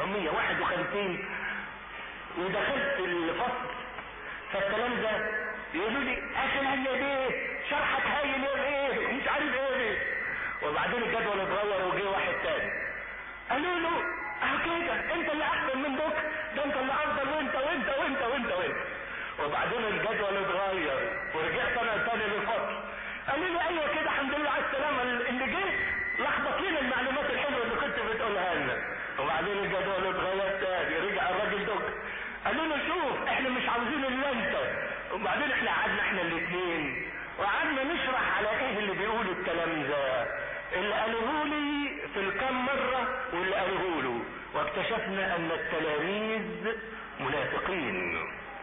1951 ودخلت الفصل فالكلام ده يقولوا لي اخي هي ليه شرحك هايل يا ايه مش عارف ايه ليه وبعدين الجدول اتغير وجه واحد تاني قالوا له اه كده انت اللي احسن من بكره ده انت اللي افضل وانت وانت وانت وانت وانت وبعدين الجدول اتغير ورجعت انا تاني للفصل قالوا لي ايوه كده الحمد لله على السلامه اللي جه لخبط لنا المعلومات الحلوه اللي كنت بتقولها لنا وبعدين الجدول اتغير تاني رجع الراجل دك قالوا له شوف احنا مش عاوزين الا انت وبعدين احنا قعدنا احنا الاثنين وقعدنا نشرح على ايه اللي بيقول الكلام ده اللي قالوه لي في الكام مرة واللي قالوه له واكتشفنا ان التلاميذ منافقين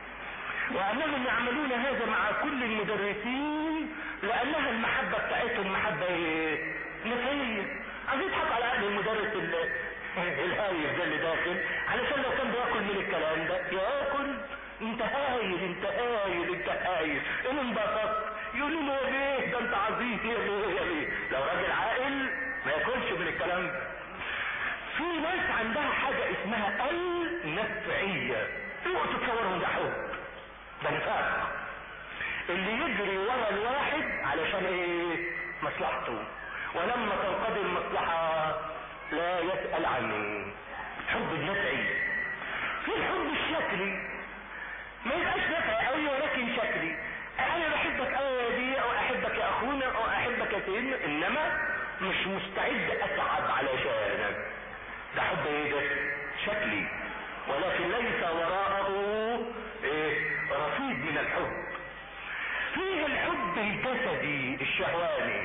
وانهم يعملون هذا مع كل المدرسين لانها المحبة بتاعتهم محبة ايه نفسية عايز يضحك على عقل المدرس اللي الهايف ده اللي داخل علشان لو كان بياكل من الكلام ده ياكل انت هايل انت هايل انت هايل ان انبسطت يقولوا له يا ليه ده انت عظيم يا ليه يا ليه لو راجل عاقل ما ياكلش من الكلام ده في ناس عندها حاجة اسمها النفعية اوعوا تتصوروا ده حب ده نفاق اللي يجري ورا الواحد علشان ايه مصلحته ولما تنقضي المصلحة لا يسأل عنه حب النفعي في الحب الشكلي ما يبقاش نفعي قوي ولكن شكلي انا بحبك قوي يا دي او احبك يا اخونا او احبك يا سيدنا انما مش مستعد اتعب علشانك ده حب ايه ده شكلي ولكن ليس وراءه ايه رصيد من الحب فيه الحب الجسدي الشهواني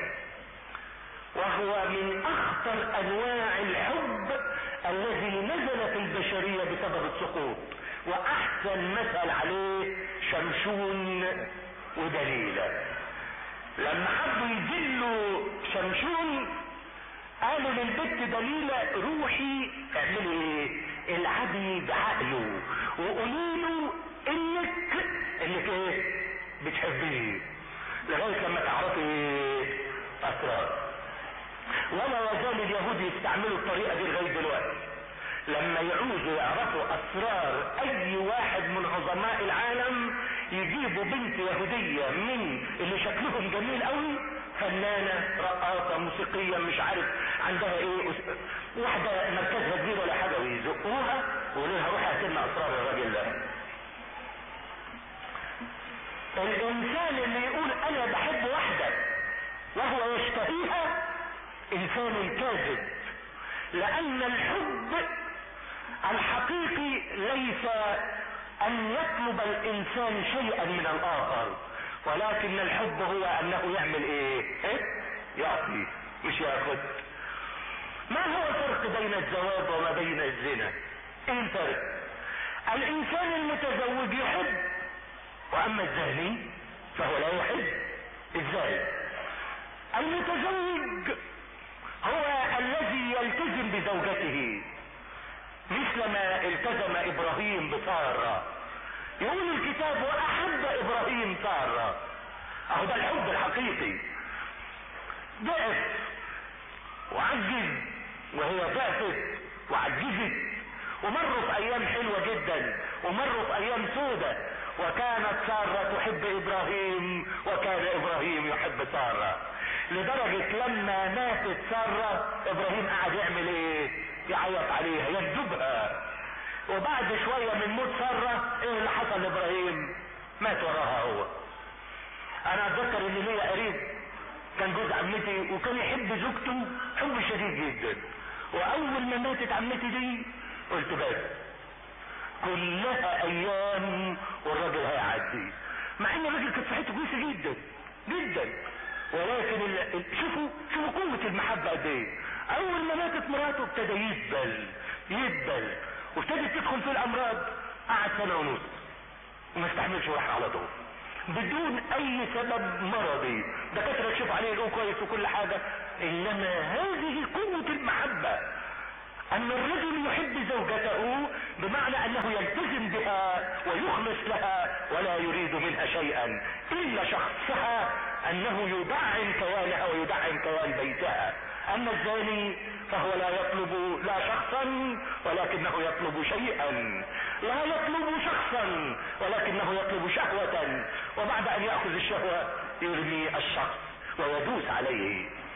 وهو من اخطر انواع الحب الذي نزل في البشرية بسبب السقوط واحسن مثل عليه شمشون ودليلة لما حبوا يذلوا شمشون قالوا للبت دليلة روحي اعملي ايه العبي بعقله وقولي له انك انك ايه بتحبيه لغاية لما تعرفي ايه اسرار ولا يزال اليهود يستعملوا الطريقة دي لغاية دلوقتي لما يعوزوا يعرفوا اسرار اي واحد من عظماء العالم يجيبوا بنت يهودية من اللي شكلهم جميل قوي فنانة رقاصة موسيقية مش عارف عندها ايه واحدة مركزها كبير ولا حاجة ويزقوها ويقولوا لها روحي هتلنا اسرار الراجل ده الانسان اللي يقول انا بحب واحدة وهو يشتهيها انسان كاذب لان الحب الحقيقي ليس ان يطلب الانسان شيئا من الاخر ولكن الحب هو انه يعمل ايه, إيه؟ يعطي مش ياخذ ما هو الفرق بين الزواج وما بين الزنا ايه الفرق الانسان المتزوج يحب واما الزاني فهو لا يحب ازاي المتزوج هو الذي يلتزم بزوجته مثل ما التزم ابراهيم بسارة يقول الكتاب واحب ابراهيم سارة اهو ده الحب الحقيقي ضعف وعجز وهي ضعفت وعجزت ومروا في ايام حلوة جدا ومروا في ايام سودة وكانت سارة تحب ابراهيم وكان ابراهيم يحب سارة لدرجة لما ماتت سارة ابراهيم قعد يعمل ايه يعيط عليها يكذبها وبعد شوية من موت سارة ايه اللي حصل لابراهيم مات وراها هو انا اتذكر ان ليا قريب كان جوز عمتي وكان يحب زوجته حب شديد جدا واول ما ماتت عمتي دي قلت بس كلها ايام والراجل هيعدي مع ان الراجل كانت صحته كويسه جدا جدا ولكن ال... ال... شوفوا شوفوا قوة المحبة قد ايه اول ما ماتت مراته ابتدى يدبل يدبل وابتدت تدخل في الامراض قعد سنة ونص وما استحملش واحد على طول بدون اي سبب مرضي دكاترة تشوف عليه الأو كويس وكل حاجة انما هذه قوة المحبة ان الرجل يحب زوجته بمعنى انه يلتزم بها ويخلص لها ولا يريد منها شيئا الا شخصها انه يدعم كيانها ويدعم كيان بيتها اما الزاني فهو لا يطلب لا شخصا ولكنه يطلب شيئا لا يطلب شخصا ولكنه يطلب شهوة وبعد ان يأخذ الشهوة يرمي الشخص ويدوس عليه